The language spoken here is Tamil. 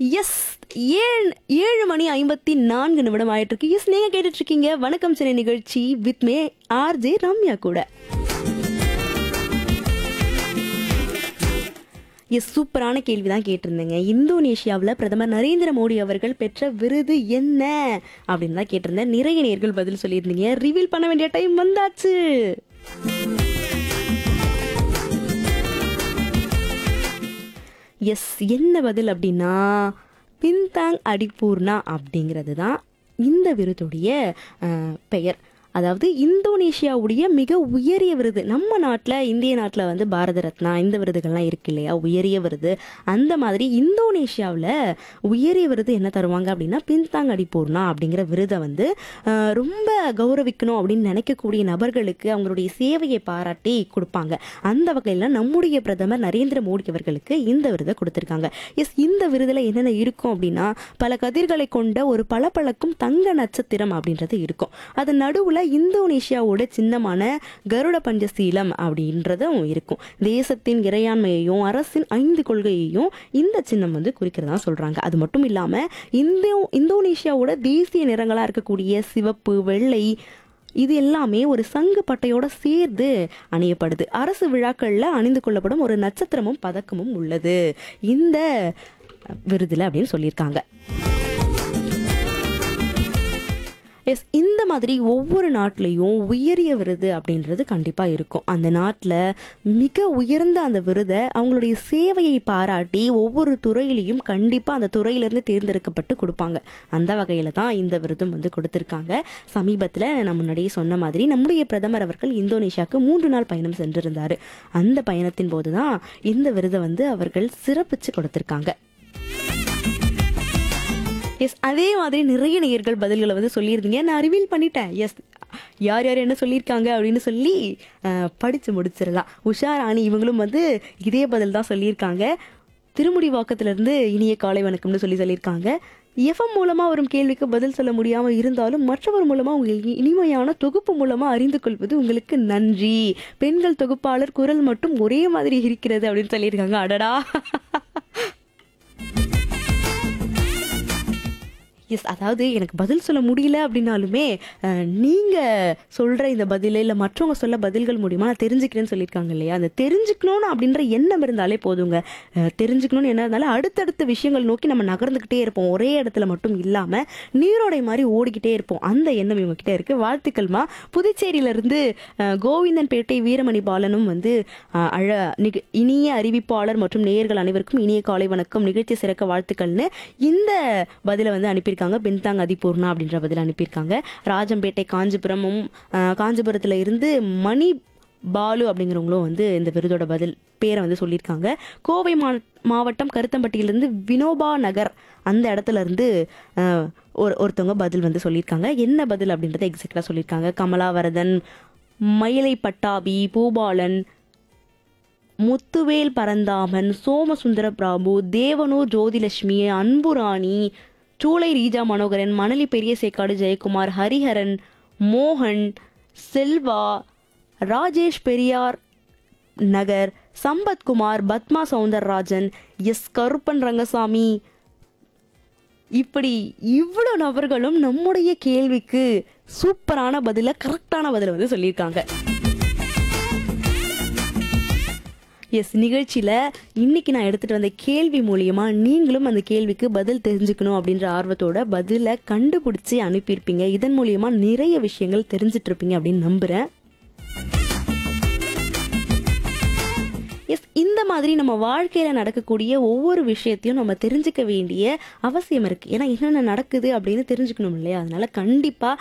எஸ் ஏழு ஏழு மணி ஐம்பத்தி நான்கு நிமிடம் ஆயிட்டு இருக்கு எஸ் நீங்க கேட்டுட்டு இருக்கீங்க வணக்கம் சென்னை நிகழ்ச்சி வித் மே ஆர்ஜே ரம்யா கூட எஸ் சூப்பரான கேள்வி தான் கேட்டிருந்தேங்க இந்தோனேஷியாவில் பிரதமர் நரேந்திர மோடி அவர்கள் பெற்ற விருது என்ன அப்படின்னு தான் கேட்டிருந்தேன் நிறைய நேர்கள் பதில் சொல்லியிருந்தீங்க ரிவீல் பண்ண வேண்டிய டைம் வந்தாச்சு எஸ் என்ன பதில் அப்படின்னா பின்தாங் அடிபூர்ணா அப்படிங்கிறது தான் இந்த விருதுடைய அஹ், பெயர் அதாவது இந்தோனேஷியாவுடைய மிக உயரிய விருது நம்ம நாட்டில் இந்திய நாட்டில் வந்து பாரத ரத்னா இந்த விருதுகள்லாம் இருக்கு இல்லையா உயரிய விருது அந்த மாதிரி இந்தோனேஷியாவில் உயரிய விருது என்ன தருவாங்க அப்படின்னா பின்தாங் அடிபூர்ணா அப்படிங்கிற விருதை வந்து அஹ், ரொம்ப கௌரவிக்கணும் அப்படின்னு நினைக்கக்கூடிய நபர்களுக்கு அவங்களுடைய சேவையை பாராட்டி கொடுப்பாங்க அந்த வகையில் நம்முடைய பிரதமர் நரேந்திர மோடி அவர்களுக்கு இந்த விருதை கொடுத்துருக்காங்க எஸ் இந்த விருதில் என்னென்ன இருக்கும் அப்படின்னா பல கதிர்களை கொண்ட ஒரு பளபளக்கும் தங்க நட்சத்திரம் அப்படின்றது இருக்கும் அது நடுவில் இந்தோனேஷியாவோட சின்னமான கருட பஞ்சசீலம் அப்படின்றதும் இருக்கும் தேசத்தின் இறையாண்மையையும் அரசின் ஐந்து கொள்கையையும் இந்த சின்னம் வந்து குறிக்கிறதா சொல்றாங்க அது மட்டும் இல்லாமல் இந்தோ இந்தோனேஷியாவோட தேசிய நிறங்களாக இருக்கக்கூடிய சிவப்பு வெள்ளை இது எல்லாமே ஒரு சங்கு பட்டையோட சேர்ந்து அணியப்படுது அரசு விழாக்களில் அணிந்து கொள்ளப்படும் ஒரு நட்சத்திரமும் பதக்கமும் உள்ளது இந்த விருதுல அப்படின்னு சொல்லியிருக்காங்க எஸ் இந்த மாதிரி ஒவ்வொரு நாட்டிலையும் உயரிய விருது அப்படின்றது கண்டிப்பாக இருக்கும் அந்த நாட்டில் மிக உயர்ந்த அந்த விருதை அவங்களுடைய சேவையை பாராட்டி ஒவ்வொரு துறையிலையும் கண்டிப்பாக அந்த துறையிலேருந்து தேர்ந்தெடுக்கப்பட்டு கொடுப்பாங்க அந்த வகையில் தான் இந்த விருதும் வந்து கொடுத்துருக்காங்க சமீபத்தில் நான் முன்னாடியே சொன்ன மாதிரி நம்முடைய பிரதமர் அவர்கள் இந்தோனேஷியாவுக்கு மூன்று நாள் பயணம் சென்றிருந்தார் அந்த பயணத்தின் போது தான் இந்த விருதை வந்து அவர்கள் சிறப்பிச்சு கொடுத்துருக்காங்க எஸ் அதே மாதிரி நிறைய நேயர்கள் பதில்களை வந்து சொல்லியிருந்தீங்க நான் ரிவீல் பண்ணிட்டேன் எஸ் யார் யார் என்ன சொல்லியிருக்காங்க அப்படின்னு சொல்லி அஹ், படிச்சு முடிச்சிடலாம் உஷா ராணி இவங்களும் வந்து இதே பதில் தான் சொல்லியிருக்காங்க திருமுடி வாக்கத்திலிருந்து இனிய காலை வணக்கம்னு சொல்லி சொல்லியிருக்காங்க எஃப்எம் மூலமாக வரும் கேள்விக்கு பதில் சொல்ல முடியாமல் இருந்தாலும் மற்றவர் மூலமாக உங்கள் இ- இனிமையான தொகுப்பு மூலமாக அறிந்து கொள்வது உங்களுக்கு நன்றி பெண்கள் தொகுப்பாளர் குரல் மட்டும் ஒரே மாதிரி இருக்கிறது அப்படின்னு சொல்லியிருக்காங்க அடடா எஸ் அதாவது எனக்கு பதில் சொல்ல முடியல அப்படின்னாலுமே அஹ், நீங்க சொல்ற இந்த பதில் இல்லை மற்றவங்க சொல்ல பதில்கள் மூலியமா நான் தெரிஞ்சுக்கிறேன்னு சொல்லியிருக்காங்க இல்லையா அந்த தெரிஞ்சுக்கணும்னு அப்படின்ற எண்ணம் இருந்தாலே போதுங்க அஹ், தெரிஞ்சுக்கணும்னு என்ன இருந்தாலும் அடுத்தடுத்த விஷயங்கள் நோக்கி நம்ம நகர்ந்துக்கிட்டே இருப்போம் ஒரே இடத்துல மட்டும் இல்லாம நீரோடை மாதிரி ஓடிக்கிட்டே இருப்போம் அந்த எண்ணம் இவங்க கிட்ட இருக்கு வாழ்த்துக்கள்மா புதுச்சேரியில இருந்து அஹ், கோவிந்தன்பேட்டை வீரமணி பாலனும் வந்து அஹ், அழ நிக- இனிய அறிவிப்பாளர் மற்றும் நேயர்கள் அனைவருக்கும் இனிய காலை வணக்கம் நிகழ்ச்சி சிறக்க வாழ்த்துக்கள்னு இந்த பதிலை வந்து அனுப்பியிருக்காங்க பின்தாங் அதிபூர்ணா அப்படின்ற பதில் அனுப்பியிருக்காங்க ராஜம்பேட்டை காஞ்சிபுரமும் அஹ், காஞ்சிபுரத்துல இருந்து மணி பாலு அப்படிங்கிறவங்களும் வந்து இந்த விருதோட பதில் பேரை வந்து சொல்லியிருக்காங்க கோவை மா மாவட்டம் கருத்தம்பட்டியிலிருந்து வினோபா நகர் அந்த இடத்துல இருந்து அஹ், ஒரு ஒருத்தவங்க பதில் வந்து சொல்லியிருக்காங்க என்ன பதில் அப்படின்றத எக்ஸாக்டாக சொல்லியிருக்காங்க கமலாவரதன் மயிலை பட்டாபி பூபாலன் முத்துவேல் பரந்தாமன் சோமசுந்தர பிரபு தேவனூர் ஜோதிலட்சுமி அன்புராணி சூளை ரீஜா மனோகரன் மணலி பெரிய சேக்காடு ஜெயக்குமார் ஹரிஹரன் மோகன் செல்வா ராஜேஷ் பெரியார் நகர் சம்பத்குமார் பத்மா சவுந்தரராஜன் எஸ் கருப்பன் ரங்கசாமி இப்படி இவ்வளோ நபர்களும் நம்முடைய கேள்விக்கு சூப்பரான பதில கரெக்டான பதில வந்து சொல்லியிருக்காங்க எஸ் நிகழ்ச்சியில் இன்னைக்கு நான் எடுத்துகிட்டு வந்த கேள்வி மூலியமா நீங்களும் அந்த கேள்விக்கு பதில் தெரிஞ்சுக்கணும் அப்படின்ற ஆர்வத்தோட பதிலை கண்டுபிடிச்சி அனுப்பியிருப்பீங்க இதன் மூலியமா நிறைய விஷயங்கள் தெரிஞ்சிட்டு இருப்பீங்க அப்படின்னு நம்புகிறேன் எஸ் இந்த மாதிரி நம்ம வாழ்க்கையில் நடக்கக்கூடிய ஒவ்வொரு விஷயத்தையும் நம்ம தெரிஞ்சுக்க வேண்டிய அவசியம் இருக்குது ஏன்னா என்னென்ன நடக்குது அப்படின்னு தெரிஞ்சுக்கணும் இல்லையா அதனால கண்டிப்பாக